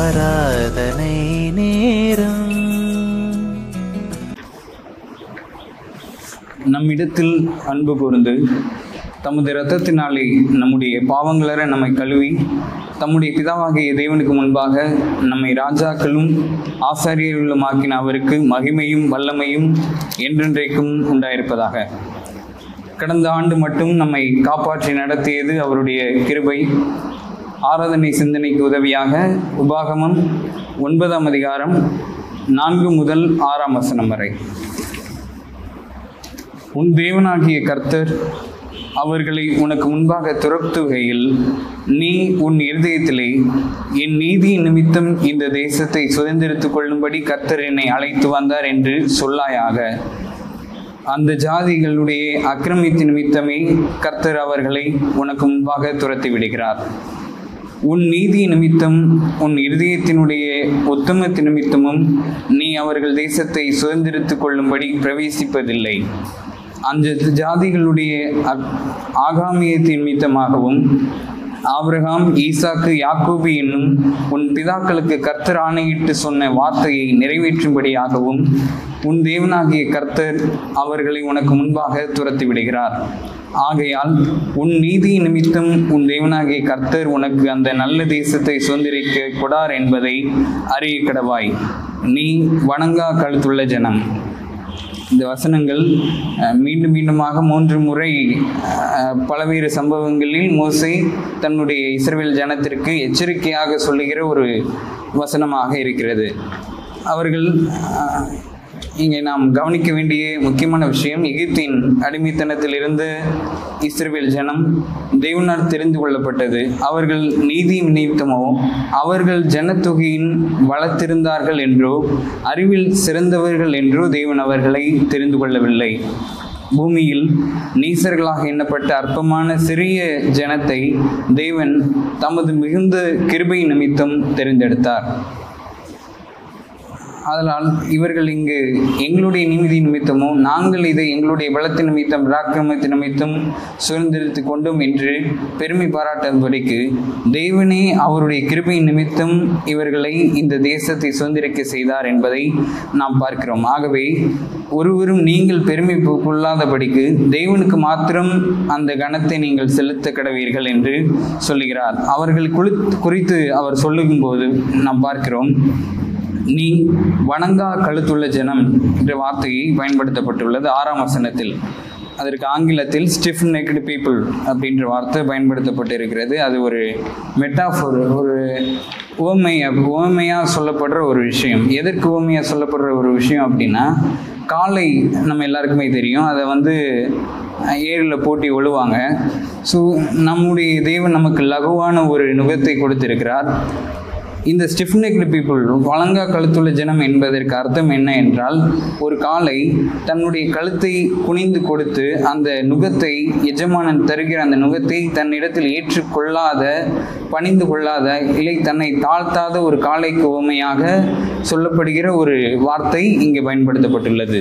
ஆராதனை நேரம் நம்மிடத்தில் அன்பு கூர்ந்து தமது இரத்தத்தினாலே நம்முடைய பாவங்களற நம்மை கழுவி தம்முடைய பிதாவாகிய தேவனுக்கு முன்பாக நம்மை ராஜாக்களும் ஆசாரியர்களும் ஆக்கின அவருக்கு மகிமையும் வல்லமையும் என்றென்றைக்கும் உண்டாயிருப்பதாக கடந்த ஆண்டு மட்டும் நம்மை காப்பாற்றி நடத்தியது அவருடைய கிருபை ஆராதனை சிந்தனைக்கு உதவியாக உபாகமம் ஒன்பதாம் அதிகாரம் நான்கு முதல் ஆறாம் வசனம் வரை உன் தேவனாகிய கர்த்தர் அவர்களை உனக்கு முன்பாக துரத்துகையில் நீ உன் இருதயத்திலே என் நீதியின் நிமித்தம் இந்த தேசத்தை சுதந்திரித்துக் கொள்ளும்படி கர்த்தர் என்னை அழைத்து வந்தார் என்று சொல்லாயாக அந்த ஜாதிகளுடைய அக்கிரமித்து நிமித்தமே கர்த்தர் அவர்களை உனக்கு முன்பாக துரத்தி விடுகிறார் உன் நீதி நிமித்தம் உன் இருதயத்தினுடைய ஒத்துமத்து நிமித்தமும் நீ அவர்கள் தேசத்தை சுதந்திரித்துக் கொள்ளும்படி பிரவேசிப்பதில்லை அந்த ஜாதிகளுடைய அக்- ஆகாமியத்தின் நிமித்தமாகவும் ஆபிரகாம் ஈசாக்கு யாக்கோபு என்னும் உன் பிதாக்களுக்கு கர்த்தர் ஆணையிட்டு சொன்ன வார்த்தையை நிறைவேற்றும்படியாகவும் உன் தேவனாகிய கர்த்தர் அவர்களை உனக்கு முன்பாக துரத்தி விடுகிறார் ஆகையால் உன் நீதி நிமித்தம் உன் தேவனாகிய கர்த்தர் உனக்கு அந்த நல்ல தேசத்தை சுதந்திரிக்க கொடார் என்பதை அறிய கடவாய் நீ வணங்கா கழுத்துள்ள ஜனம் இந்த வசனங்கள் அஹ், மீண்டும் மீண்டுமாக மூன்று முறை அஹ், பலவேறு சம்பவங்களில் மோசே தன்னுடைய இஸ்ரவேல் ஜனத்திற்கு எச்சரிக்கையாக சொல்லுகிற ஒரு வசனமாக இருக்கிறது அவர்கள் அஹ், இங்கே நாம் கவனிக்க வேண்டிய முக்கியமான விஷயம் எகிப்தின் அடிமைத்தனத்திலிருந்து இஸ்ரவேல் ஜனம் தேவனால் தெரிந்து கொள்ளப்பட்டது அவர்கள் நீதி நிமித்தமோ அவர்கள் ஜனத்தொகையின் வளர்த்திருந்தார்கள் என்றோ அறிவில் சிறந்தவர்கள் என்றோ தேவன் அவர்களை தெரிந்து கொள்ளவில்லை பூமியில் நீசர்களாக எண்ணப்பட்ட அற்பமான சிறிய ஜனத்தை தேவன் தமது மிகுந்த கிருபை நிமித்தம் தெரிந்தெடுத்தார் அதனால் இவர்கள் இங்கு எங்களுடைய நிமிதி நிமித்தமோ நாங்கள் இதை எங்களுடைய பலத்தின் நிமித்தம் ராக்கிரமத்தின் நிமித்தம் சுதந்திரித்து கொண்டோம் என்று பெருமை பாராட்டும்படிக்கு தேவனே அவருடைய கிருபை நிமித்தம் இவர்களை இந்த தேசத்தை சுதந்திரிக்க செய்தார் என்பதை நாம் பார்க்கிறோம் ஆகவே ஒருவரும் நீங்கள் பெருமை கொ- கொள்ளாதபடிக்கு தேவனுக்கு மாத்திரம் அந்த கணத்தை நீங்கள் செலுத்த கடவீர்கள் என்று சொல்லுகிறார் அவர்கள் குளி குறித்து அவர் சொல்லும்போது நாம் பார்க்கிறோம் நீ வணங்கா கழுத்துள்ள ஜனம் என்ற வார்த்தையை பயன்படுத்தப்பட்டுள்ளது ஆறாம் வசனத்தில் அதற்கு ஆங்கிலத்தில் ஸ்டிஃப் நெக்டு பீப்புள் அப்படின்ற வார்த்தை பயன்படுத்தப்பட்டு இருக்கிறது அது ஒரு மெட்டாஃபோர் ஒரு உவமை உவமையாக சொல்லப்படுற ஒரு விஷயம் எதற்கு உவமையாக சொல்லப்படுற ஒரு விஷயம் அப்படின்னா காலை நம்ம எல்லாருக்குமே தெரியும் அதை வந்து ஏரியில் போட்டி ஒழுவாங்க ஸோ நம்முடைய தேவன் நமக்கு லகுவான ஒரு நுகத்தை கொடுத்திருக்கிறார் இந்த ஸ்டிஃப்னெக்டு பீப்புள் வழங்கா கழுத்துள்ள ஜனம் என்பதற்கு அர்த்தம் என்ன என்றால் ஒரு காலை தன்னுடைய கழுத்தை குனிந்து கொடுத்து அந்த நுகத்தை எஜமானன் தருகிற அந்த நுகத்தை தன்னிடத்தில் ஏற்றுக்கொள்ளாத பணிந்து கொள்ளாத இல்லை தன்னை தாழ்த்தாத ஒரு காலைக்கு உவமையாக சொல்லப்படுகிற ஒரு வார்த்தை இங்கே பயன்படுத்தப்பட்டுள்ளது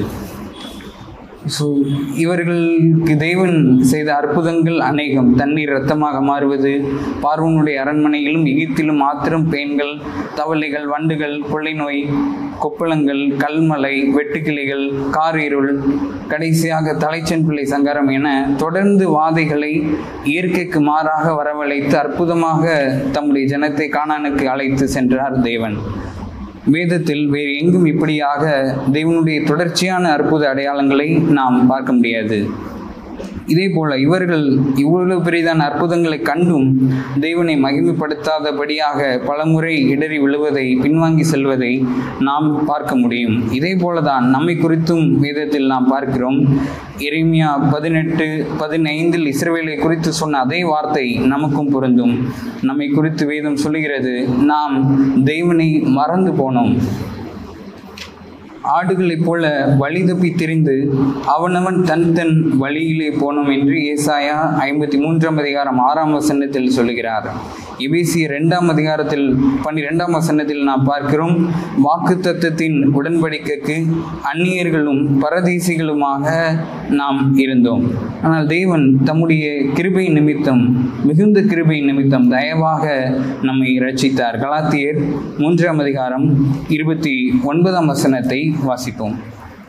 ஸோ இவர்களுக்கு தேவன் செய்த அற்புதங்கள் அநேகம் தண்ணீர் இரத்தமாக மாறுவது பார்வனுடைய அரண்மனையிலும் எகிப்திலும் ஆத்திரம் பேன்கள் தவளைகள் வண்டுகள் கொள்ளை நோய் கொப்பளங்கள் கல்மலை வெட்டுக்கிளிகள் காரிருள் கடைசியாக தலைச்சன் பிள்ளை சங்கரம் என தொடர்ந்து வாதைகளை இயற்கைக்கு மாறாக வரவழைத்து அற்புதமாக தம்முடைய ஜனத்தை கானானுக்கு அழைத்து சென்றார் தேவன் வேதத்தில் வேறு எங்கும் இப்படியாக தேவனுடைய தொடர்ச்சியான அற்புத அடையாளங்களை நாம் பார்க்க முடியாது இதே போல இவர்கள் இவ்வளவு பெரிதான அற்புதங்களை கண்டும் தேவனை மகிமைப்படுத்தாதபடியாக பலமுறை இடறி விழுவதை பின்வாங்கி செல்வதை நாம் பார்க்க முடியும் இதே போலதான் நம்மை குறித்தும் வேதத்தில் நாம் பார்க்கிறோம் எரேமியா பதினெட்டு பதினைந்தில் இஸ்ரவேலை குறித்து சொன்ன அதே வார்த்தை நமக்கும் பொருந்தும் நம்மை குறித்து வேதம் சொல்லுகிறது நாம் தேவனை மறந்து போனோம் ஆடுகளைப் போல வழி தப்பி திரிந்து அவனவன் தன் தன் வழியிலே போனோம் என்று ஏசாயா ஐம்பத்தி மூன்றாம் அதிகாரம் ஆறாம் வசனத்தில் சொல்லுகிறார் எபேசி இரண்டாம் அதிகாரத்தில் பன்னிரெண்டாம் வசனத்தில் நாம் பார்க்கிறோம் வாக்கு தத்துவத்தின் உடன்படிக்கைக்கு அந்நியர்களும் பரதேசிகளுமாக நாம் இருந்தோம் ஆனால் தேவன் தம்முடைய கிருபை நிமித்தம் மிகுந்த கிருபை நிமித்தம் தயவாக நம்மை ரட்சித்தார் கலாத்தியர் மூன்றாம் அதிகாரம் இருபத்தி ஒன்பதாம் வசனத்தை வாசிப்போம்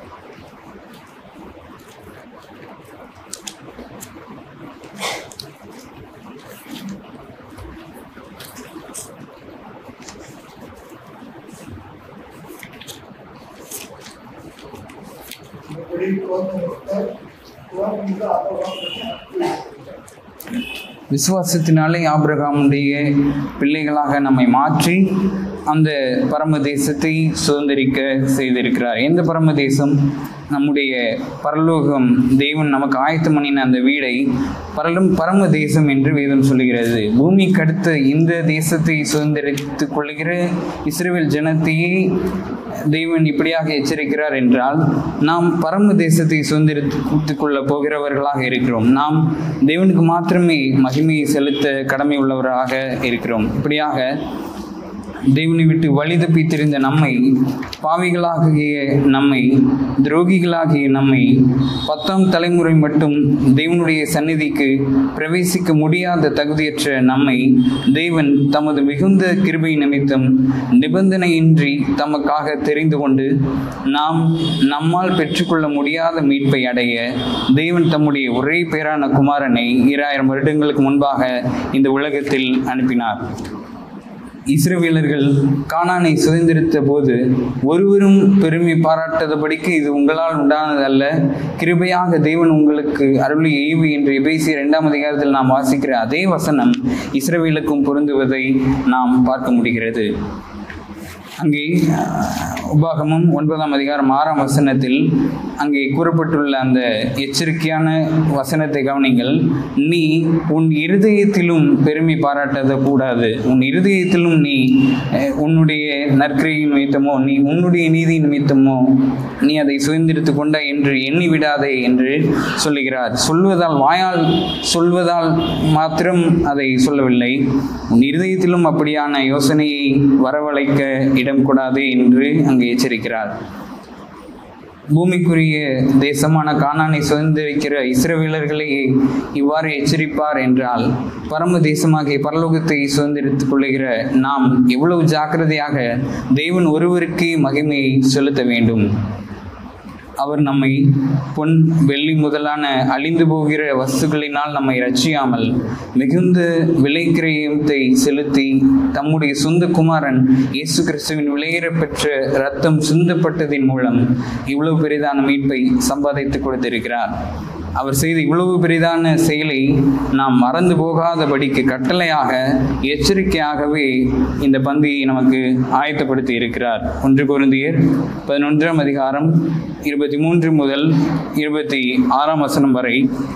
இப்படி துவக்கமிட்டால் துவக்கமிட்டு அப்போ விசுவாசத்தினாலே ஆபிரகாமுடைய பிள்ளைகளாக நம்மை மாற்றி அந்த பரம தேசத்தை சுதந்திரிக்க செய்திருக்கிறார் எந்த பரம தேசம் நம்முடைய பரலோகம் தேவன் நமக்கு ஆயத்தம் பண்ணின அந்த வீடை பரலும் பரம தேசம் என்று வேதம் சொல்லுகிறது பூமிக்கு அடுத்த இந்த தேசத்தை சுதந்திரித்துக் கொள்கிற இஸ்ரேல் ஜனத்தையே தேவன் இப்படியாக எச்சரிக்கிறார் என்றால் நாம் பரம தேசத்தை சுதந்திரித்துக் கொள்ள போகிறவர்களாக இருக்கிறோம் நாம் தேவனுக்கு மாத்திரமே மகிமையை செலுத்த கடமை உள்ளவராக இருக்கிறோம் இப்படியாக தேவனை விட்டு வழி தப்பி தெரிந்த நம்மை பாவிகளாகிய நம்மை துரோகிகளாகிய நம்மை பத்தாம் தலைமுறை மட்டும் தேவனுடைய சந்நிதிக்கு பிரவேசிக்க முடியாத தகுதியற்ற நம்மை தேவன் தமது மிகுந்த கிருபை நிமித்தம் நிபந்தனையின்றி தமக்காக தெரிந்து கொண்டு நாம் நம்மால் பெற்றுக்கொள்ள முடியாத மீட்பை அடைய தேவன் தம்முடைய ஒரே பேரான குமாரனை இராயிரம் வருடங்களுக்கு முன்பாக இந்த உலகத்தில் அனுப்பினார் இஸ்ரவேலர்கள் கானானை சுதந்திரித்த போது ஒருவரும் பெருமை பாராட்டாதபடிக்கு இது உங்களால் உண்டானதல்ல கிருபையாக தேவன் உங்களுக்கு அருளி எய்வு என்று எபேசி இரண்டாம் அதிகாரத்தில் நாம் வாசிக்கிற அதே வசனம் இஸ்ரவேலுக்கும் பொருந்துவதை நாம் பார்க்க முடிகிறது அங்கே அஹ், உபாகமம் ஒன்பதாம் அதிகாரம் ஆறாம் வசனத்தில் அங்கே கூறப்பட்டுள்ள அந்த எச்சரிக்கையான வசனத்தை கவனிங்கள் நீ உன் இருதயத்திலும் பெருமை பாராட்டத கூடாது உன் இருதயத்திலும் நீ அஹ், உன்னுடைய நற்கிரையின் நிமித்தமோ நீ உன்னுடைய நீதி நிமித்தமோ நீ அதை சுதந்திரித்து கொண்ட என்று எண்ணி விடாதே என்று சொல்லுகிறார் சொல்வதால் வாயால் சொல்வதால் மாத்திரம் அதை சொல்லவில்லை உன் இருதயத்திலும் அப்படியான யோசனையை வரவழைக்க இடம் கூடாது என்று அங்கு எச்சரிக்கிறார் பூமிக்குரிய தேசமான கானானை சுதந்திரிக்கிற இஸ்ரவேலர்களை இவ்வாறு எச்சரிப்பார் என்றால் பரம தேசமாகிய பரலோகத்தை சுதந்திரித்துக் கொள்ளுகிற நாம் எவ்வளவு ஜாக்கிரதையாக தேவன் ஒருவருக்கே மகிமையை செலுத்த வேண்டும் அவர் நம்மை பொன் வெள்ளி முதலான அழிந்து போகிற வஸ்துக்களினால் நம்மை ரட்சியாமல் மிகுந்த விலைக்கிரயத்தை செலுத்தி தம்முடைய சொந்த குமாரன் இயேசு கிறிஸ்துவின் விலையேற பெற்ற ரத்தம் சிந்தப்பட்டதின் மூலம் இவ்வளவு பெரிதான மீட்பை சம்பாதித்து கொடுத்திருக்கிறார் அவர் செய்த இவ்வளவு பெரிதான செயலை நாம் மறந்து போகாதபடிக்கு கட்டளையாக எச்சரிக்கையாகவே இந்த பந்தியை நமக்கு ஆயத்தப்படுத்தி இருக்கிறார் ஒன்று குருந்தியர் பதினொன்றாம் அதிகாரம் இருபத்தி மூன்று முதல் இருபத்தி ஆறாம் வசனம் வரை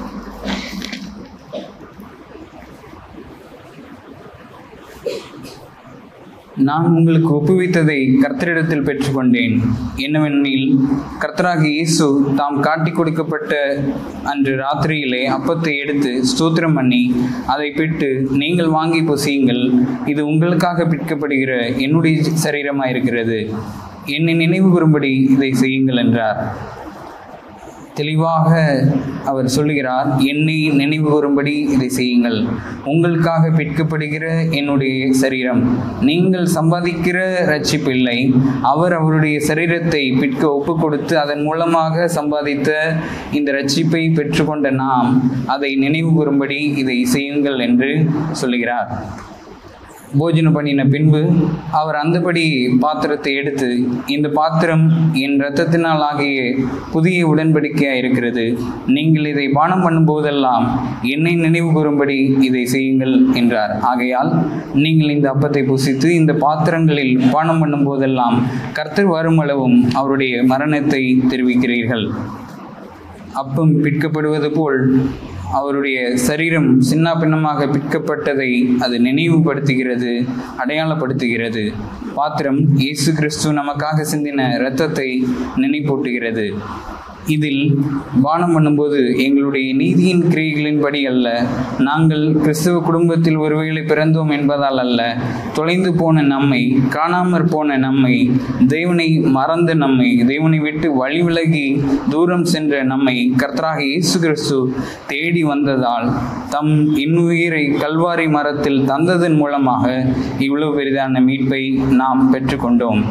நான் உங்களுக்கு ஒப்புவித்ததை கர்த்தரிடத்தில் பெற்றுக்கொண்டேன் என்னவெனில் கர்த்தராகிய இயேசு தாம் காட்டிக் கொடுக்கப்பட்ட அன்று ராத்திரியிலே அப்பத்தை எடுத்து ஸ்தோத்திரம் பண்ணி அதை பிட்டு நீங்கள் வாங்கி புசியுங்கள் இது உங்களுக்காக பிற்கப்படுகிற என்னுடைய சரீரமாக இருக்கிறது என்னை நினைவு கூறும்படி இதை செய்யுங்கள் என்றார் தெளிவாக அவர் சொல்லுகிறார் என்னை நினைவு கூறும்படி இதை செய்யுங்கள் உங்களுக்காக பிற்கப்படுகிற என்னுடைய சரீரம் நீங்கள் சம்பாதிக்கிற ரட்சிப்பு இல்லை அவர் அவருடைய சரீரத்தை பிற்க ஒப்பு கொடுத்து அதன் மூலமாக சம்பாதித்த இந்த ரட்சிப்பை பெற்றுக்கொண்ட நாம் அதை நினைவு கூறும்படி இதை செய்யுங்கள் என்று சொல்லுகிறார் போஜனம் பண்ணின பின்பு அவர் அந்தபடி பாத்திரத்தை எடுத்து இந்த பாத்திரம் என் இரத்தத்தினால் ஆகிய புதிய உடன்படிக்கையாக இருக்கிறது நீங்கள் இதை பானம் பண்ணும் போதெல்லாம் என்னை நினைவு கூறும்படி இதை செய்யுங்கள் என்றார் ஆகையால் நீங்கள் இந்த அப்பத்தை புசித்து இந்த பாத்திரங்களில் பானம் பண்ணும் போதெல்லாம் கர்த்தர் வருமளவும் அவருடைய மரணத்தை தெரிவிக்கிறீர்கள் அப்பம் பிற்கப்படுவது போல் அவருடைய சரீரம் சின்ன பின்னமாக பிற்கப்பட்டதை அது நினைவுபடுத்துகிறது அடையாளப்படுத்துகிறது பாத்திரம் இயேசு கிறிஸ்து நமக்காக சிந்தின இரத்தத்தை நினைப்பூட்டுகிறது இதில் பானம் பண்ணும்போது எங்களுடைய நீதியின் கிரியைகளின்படி அல்ல நாங்கள் கிறிஸ்தவ குடும்பத்தில் ஒருவேளை பிறந்தோம் என்பதால் அல்ல தொலைந்து போன நம்மை காணாமற் போன நம்மை தேவனை மறந்த நம்மை தேவனை விட்டு வழி விலகி தூரம் சென்ற நம்மை கர்த்தராக இயேசு கிறிஸ்து தேடி வந்ததால் தம் இன்னுயிரை கல்வாரி மரத்தில் தந்ததன் மூலமாக இவ்வளவு பெரிதான மீட்பை நாம் பெற்றுக்கொண்டோம்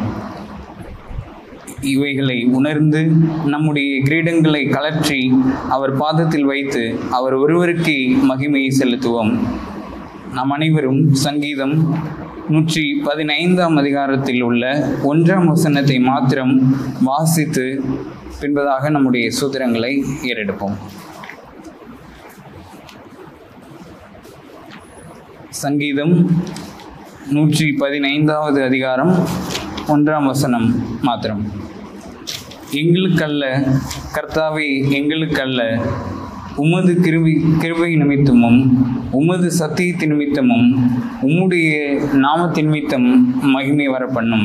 இவைகளை உணர்ந்து நம்முடைய கிரீடங்களை கலற்றி அவர் பாதத்தில் வைத்து அவர் ஒருவருக்கே மகிமையை செலுத்துவோம் நாம் அனைவரும் சங்கீதம் நூற்றி பதினைந்தாம் அதிகாரத்தில் உள்ள ஒன்றாம் வசனத்தை மாத்திரம் வாசித்து பின்பதாக நம்முடைய சூத்திரங்களை ஏறெடுப்போம் சங்கீதம் நூற்றி பதினைந்தாவது அதிகாரம் ஒன்றாம் வசனம் மாத்திரம் எங்களுக்கல்ல கர்த்தாவே எங்களுக்கல்ல உமது கிருபி கிருபை நிமித்தமும் உமது சத்தியத்தின் நிமித்தமும் உம்முடைய நாமத்தின் நிமித்தம் மகிமை வர பண்ணும்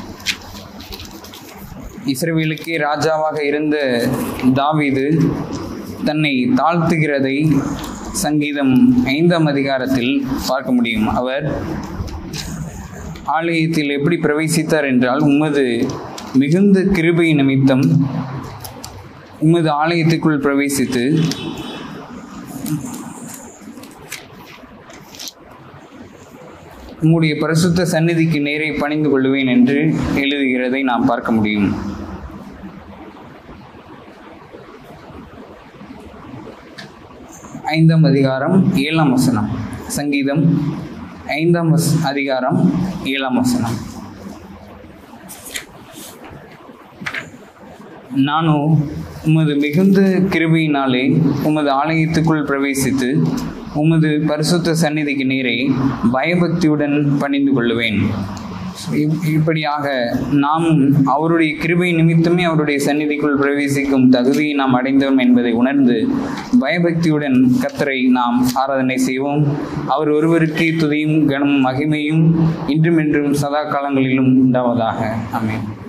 இஸ்ரவேலுக்கே ராஜாவாக இருந்த தாவீது தன்னை தாழ்த்துகிறதை சங்கீதம் ஐந்தாம் அதிகாரத்தில் பார்க்க முடியும் அவர் ஆலயத்தில் எப்படி பிரவேசித்தார் என்றால் உமது மிகுந்த கிருபை நிமித்தம் உமது ஆலயத்துக்குள் பிரவேசித்து உம்முடைய பரிசுத்த சந்நிதிக்கு நேரே பணிந்து கொள்வேன் என்று எழுதுகிறதை நாம் பார்க்க முடியும் ஐந்தாம் அதிகாரம் ஏழாம் வசனம் சங்கீதம் ஐந்தாம் வஸ் அதிகாரம் ஏழாம் வசனம் நானோ உமது மிகுந்த கிருபையினாலே உமது ஆலயத்துக்குள் பிரவேசித்து உமது பரிசுத்த சந்நிதிக்கு நேரே பயபக்தியுடன் பணிந்து கொள்ளுவேன் இப்- இப்படியாக நாம் அவருடைய கிருபை நிமித்தமே அவருடைய சந்நிதிக்குள் பிரவேசிக்கும் தகுதியை நாம் அடைந்தோம் என்பதை உணர்ந்து பயபக்தியுடன் கர்த்தரை நாம் ஆராதனை செய்வோம் அவர் ஒருவருக்கே துதியும் கனமும் மகிமையும் இன்றும் என்றும் சதா காலங்களிலும் உண்டாவதாக ஆமென்